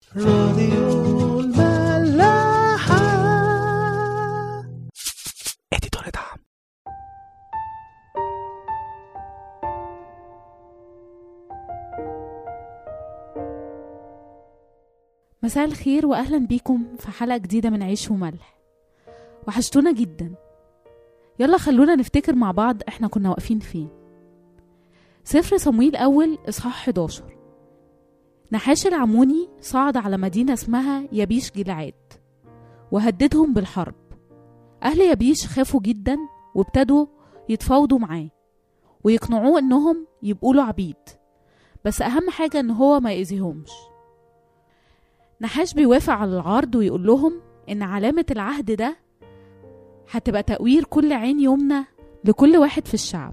راديو الملاحة اديتور دعم مساء الخير واهلا بيكم في حلقه جديده من عيش وملح وحشتونا جدا يلا خلونا نفتكر مع بعض احنا كنا واقفين فين سفر صمويل اول اصحاح 11 نحاش العموني صعد على مدينه اسمها يبيش جلعاد وهددهم بالحرب اهل يبيش خافوا جدا وابتدوا يتفاوضوا معاه ويقنعوه انهم يبقوا له عبيد بس اهم حاجه ان هو ما يأذيهمش نحاش بيوافق على العرض ويقول لهم إن علامة العهد ده هتبقى تأوير كل عين يمنى لكل واحد في الشعب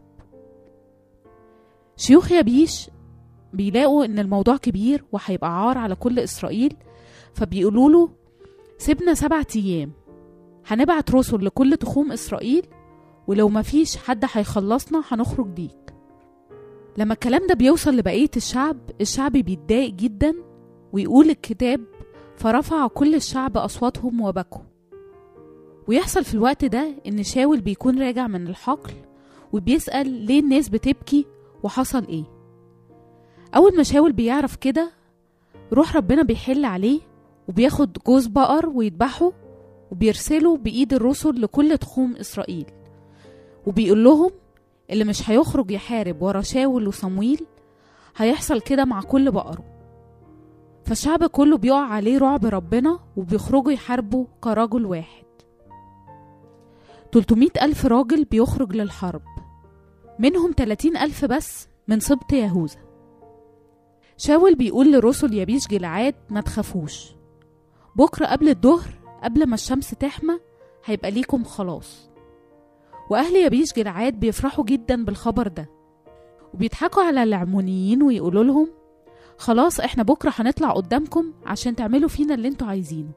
شيوخ يبيش بيلاقوا إن الموضوع كبير وهيبقى عار على كل إسرائيل فبيقولوا له سيبنا سبعة أيام هنبعت رسل لكل تخوم إسرائيل ولو مفيش حد هيخلصنا هنخرج ليك لما الكلام ده بيوصل لبقية الشعب الشعب بيتضايق جدا ويقول الكتاب فرفع كل الشعب أصواتهم وبكوا ويحصل في الوقت ده إن شاول بيكون راجع من الحقل وبيسأل ليه الناس بتبكي وحصل إيه أول ما شاول بيعرف كده روح ربنا بيحل عليه وبياخد جوز بقر ويذبحه وبيرسله بإيد الرسل لكل تخوم إسرائيل وبيقول لهم اللي مش هيخرج يحارب ورا شاول وصمويل هيحصل كده مع كل بقره فالشعب كله بيقع عليه رعب ربنا وبيخرجوا يحاربوا كرجل واحد 300 ألف راجل بيخرج للحرب منهم 30 ألف بس من سبط يهوذا شاول بيقول لرسل يبيش جلعاد ما تخافوش بكرة قبل الظهر قبل ما الشمس تحمى هيبقى ليكم خلاص وأهل يبيش جلعاد بيفرحوا جدا بالخبر ده وبيضحكوا على العمونيين ويقولوا لهم خلاص احنا بكرة هنطلع قدامكم عشان تعملوا فينا اللي انتوا عايزينه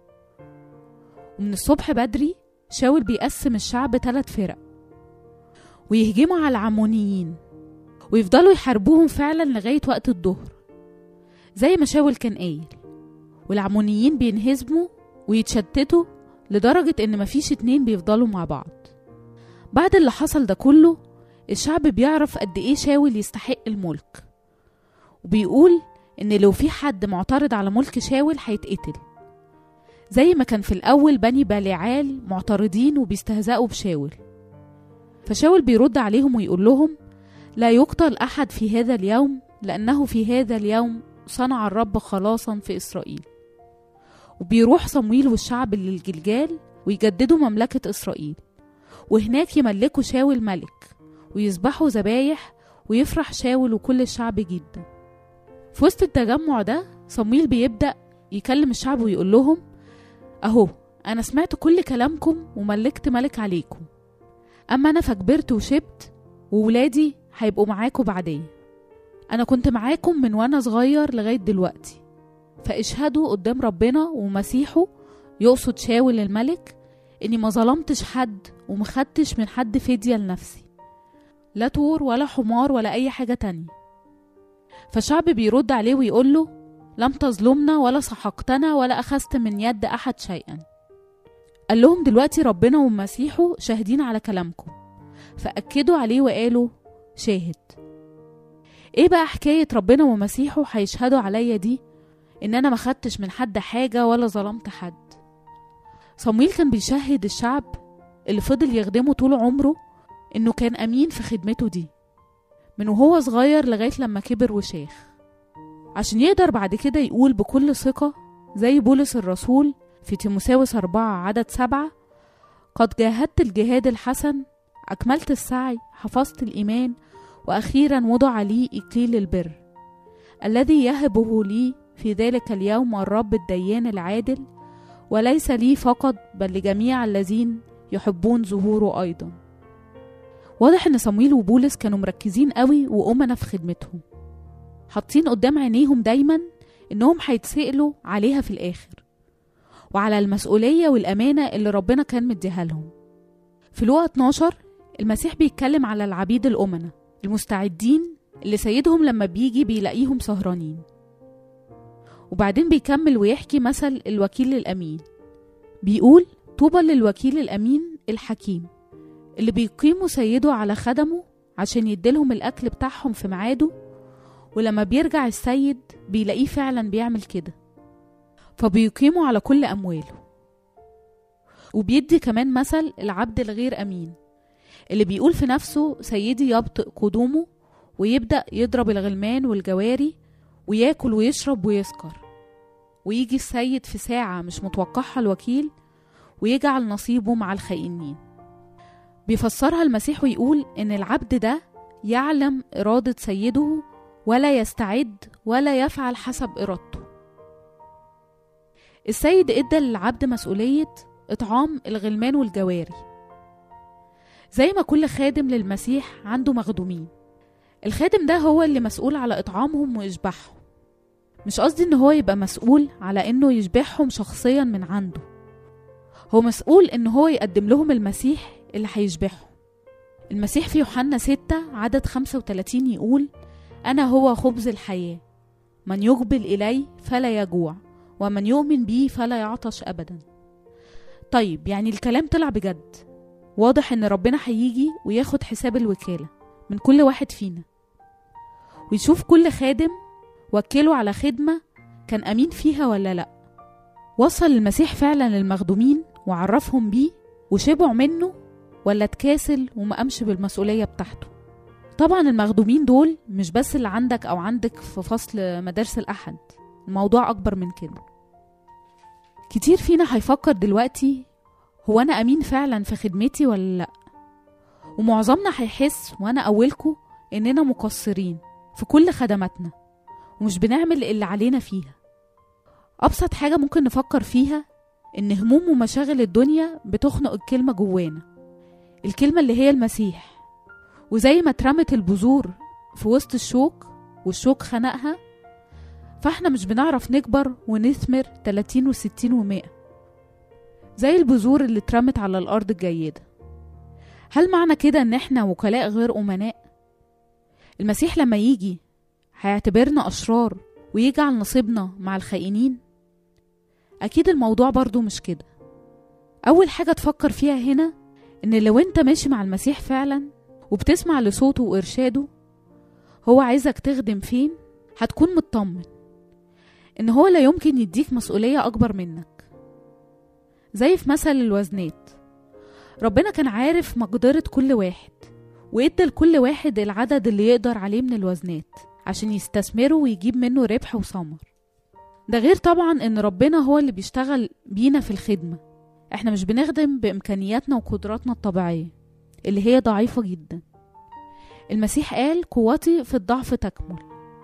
ومن الصبح بدري شاول بيقسم الشعب ثلاث فرق ويهجموا على العمونيين ويفضلوا يحاربوهم فعلا لغاية وقت الظهر زي ما شاول كان قايل والعمونيين بينهزموا ويتشتتوا لدرجة إن مفيش اتنين بيفضلوا مع بعض بعد اللي حصل ده كله الشعب بيعرف قد إيه شاول يستحق الملك وبيقول إن لو في حد معترض على ملك شاول هيتقتل زي ما كان في الأول بني باليعال معترضين وبيستهزئوا بشاول فشاول بيرد عليهم ويقول لهم لا يقتل أحد في هذا اليوم لأنه في هذا اليوم صنع الرب خلاصا في إسرائيل وبيروح صمويل والشعب للجلجال ويجددوا مملكة إسرائيل وهناك يملكوا شاول ملك ويذبحوا ذبايح ويفرح شاول وكل الشعب جدا في وسط التجمع ده صمويل بيبدأ يكلم الشعب ويقول لهم أهو أنا سمعت كل كلامكم وملكت ملك عليكم أما أنا فكبرت وشبت وولادي هيبقوا معاكم بعدين أنا كنت معاكم من وأنا صغير لغاية دلوقتي فاشهدوا قدام ربنا ومسيحه يقصد شاول الملك إني ما ظلمتش حد ومخدتش من حد فدية لنفسي لا طور ولا حمار ولا أي حاجة تانية فالشعب بيرد عليه ويقول له لم تظلمنا ولا سحقتنا ولا أخذت من يد أحد شيئا قال لهم دلوقتي ربنا ومسيحه شاهدين على كلامكم فأكدوا عليه وقالوا شاهد ايه بقى حكاية ربنا ومسيحه هيشهدوا عليا دي ان انا ما خدتش من حد حاجة ولا ظلمت حد صمويل كان بيشهد الشعب اللي فضل يخدمه طول عمره انه كان امين في خدمته دي من وهو صغير لغاية لما كبر وشاخ عشان يقدر بعد كده يقول بكل ثقة زي بولس الرسول في تيموساوس أربعة عدد سبعة قد جاهدت الجهاد الحسن أكملت السعي حفظت الإيمان وأخيرا وضع لي إكليل البر الذي يهبه لي في ذلك اليوم الرب الديان العادل وليس لي فقط بل لجميع الذين يحبون ظهوره أيضا واضح ان صمويل وبولس كانوا مركزين قوي وأمنا في خدمتهم حاطين قدام عينيهم دايما انهم هيتسألوا عليها في الاخر وعلى المسؤولية والأمانة اللي ربنا كان مديها لهم في لوقا 12 المسيح بيتكلم على العبيد الأمنة المستعدين اللي سيدهم لما بيجي بيلاقيهم سهرانين وبعدين بيكمل ويحكي مثل الوكيل الأمين بيقول طوبى للوكيل الأمين الحكيم اللي بيقيموا سيده على خدمه عشان يديلهم الأكل بتاعهم في ميعاده ولما بيرجع السيد بيلاقيه فعلا بيعمل كده فبيقيموا على كل أمواله وبيدي كمان مثل العبد الغير أمين اللي بيقول في نفسه سيدي يبطئ قدومه ويبدأ يضرب الغلمان والجواري وياكل ويشرب ويسكر ويجي السيد في ساعة مش متوقعها الوكيل ويجعل نصيبه مع الخائنين بيفسرها المسيح ويقول إن العبد ده يعلم إرادة سيده ولا يستعد ولا يفعل حسب إرادته السيد إدى للعبد مسؤولية إطعام الغلمان والجواري زي ما كل خادم للمسيح عنده مخدومين الخادم ده هو اللي مسؤول على إطعامهم وإشباعهم مش قصدي إن هو يبقى مسؤول على إنه يشبعهم شخصيا من عنده هو مسؤول إن هو يقدم لهم المسيح اللي هيشبعهم المسيح في يوحنا 6 عدد 35 يقول أنا هو خبز الحياة من يقبل إلي فلا يجوع ومن يؤمن بي فلا يعطش أبدا طيب يعني الكلام طلع بجد واضح إن ربنا هيجي وياخد حساب الوكالة من كل واحد فينا ويشوف كل خادم وكله على خدمة كان أمين فيها ولا لأ وصل المسيح فعلا للمخدومين وعرفهم بيه وشبعوا منه ولا اتكاسل وما قامش بالمسؤولية بتاعته طبعا المخدومين دول مش بس اللي عندك أو عندك في فصل مدارس الأحد الموضوع أكبر من كده كتير فينا هيفكر دلوقتي هو أنا أمين فعلا في خدمتي ولا لأ ومعظمنا هيحس وأنا أولكم إننا مقصرين في كل خدماتنا ومش بنعمل اللي علينا فيها أبسط حاجة ممكن نفكر فيها إن هموم ومشاغل الدنيا بتخنق الكلمة جوانا الكلمة اللي هي المسيح وزي ما اترمت البذور في وسط الشوك والشوك خنقها فاحنا مش بنعرف نكبر ونثمر 30 و60 و100 زي البذور اللي اترمت على الأرض الجيدة هل معنى كده ان احنا وكلاء غير أمناء؟ المسيح لما يجي هيعتبرنا أشرار ويجعل نصيبنا مع الخائنين؟ أكيد الموضوع برضو مش كده أول حاجة تفكر فيها هنا إن لو أنت ماشي مع المسيح فعلا وبتسمع لصوته وإرشاده هو عايزك تخدم فين هتكون مطمن إن هو لا يمكن يديك مسؤولية أكبر منك زي في مثل الوزنات ربنا كان عارف مقدرة كل واحد وإدى لكل واحد العدد اللي يقدر عليه من الوزنات عشان يستثمره ويجيب منه ربح وثمر ده غير طبعا ان ربنا هو اللي بيشتغل بينا في الخدمة احنا مش بنخدم بامكانياتنا وقدراتنا الطبيعية اللي هي ضعيفة جدا المسيح قال قوتي في الضعف تكمل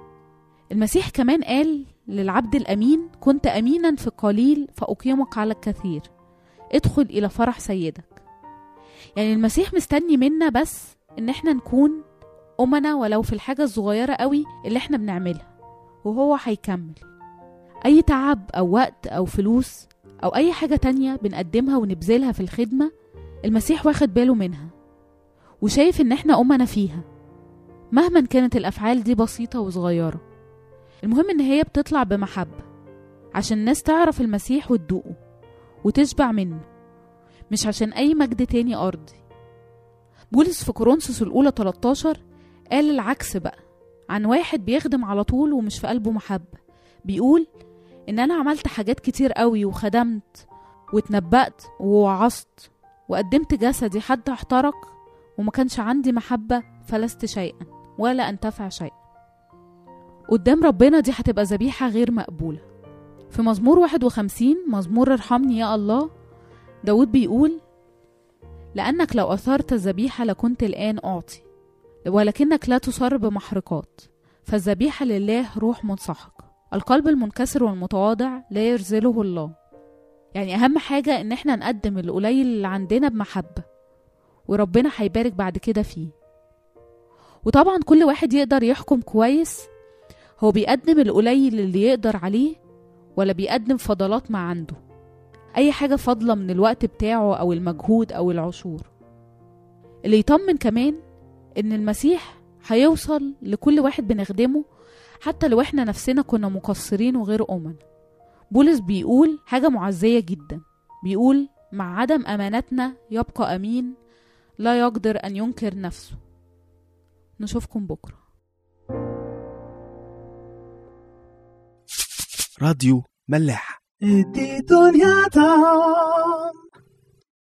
المسيح كمان قال للعبد الامين كنت امينا في القليل فاقيمك على الكثير ادخل الى فرح سيدك يعني المسيح مستني منا بس ان احنا نكون امنا ولو في الحاجة الصغيرة قوي اللي احنا بنعملها وهو هيكمل أي تعب أو وقت أو فلوس أو أي حاجة تانية بنقدمها ونبذلها في الخدمة المسيح واخد باله منها وشايف إن إحنا أمنا فيها مهما كانت الأفعال دي بسيطة وصغيرة المهم إن هي بتطلع بمحبة عشان الناس تعرف المسيح وتدوقه وتشبع منه مش عشان أي مجد تاني أرضي بولس في كورنثوس الأولى 13 قال العكس بقى عن واحد بيخدم على طول ومش في قلبه محبة بيقول ان انا عملت حاجات كتير قوي وخدمت واتنبأت ووعظت وقدمت جسدي حد احترق وما كانش عندي محبة فلست شيئا ولا انتفع شيئا قدام ربنا دي هتبقى ذبيحة غير مقبولة في مزمور 51 مزمور ارحمني يا الله داود بيقول لأنك لو أثرت الذبيحة لكنت الآن أعطي ولكنك لا تصر بمحرقات فالذبيحة لله روح منسحق القلب المنكسر والمتواضع لا يرزله الله يعني أهم حاجة إن احنا نقدم القليل اللي عندنا بمحبة وربنا هيبارك بعد كده فيه وطبعا كل واحد يقدر يحكم كويس هو بيقدم القليل اللي يقدر عليه ولا بيقدم فضلات ما عنده أي حاجة فاضلة من الوقت بتاعه أو المجهود أو العشور اللي يطمن كمان إن المسيح هيوصل لكل واحد بنخدمه حتى لو احنا نفسنا كنا مقصرين وغير أمنا بولس بيقول حاجة معزية جدا بيقول مع عدم أمانتنا يبقى أمين لا يقدر أن ينكر نفسه نشوفكم بكرة راديو ملاح دي دنيا تعم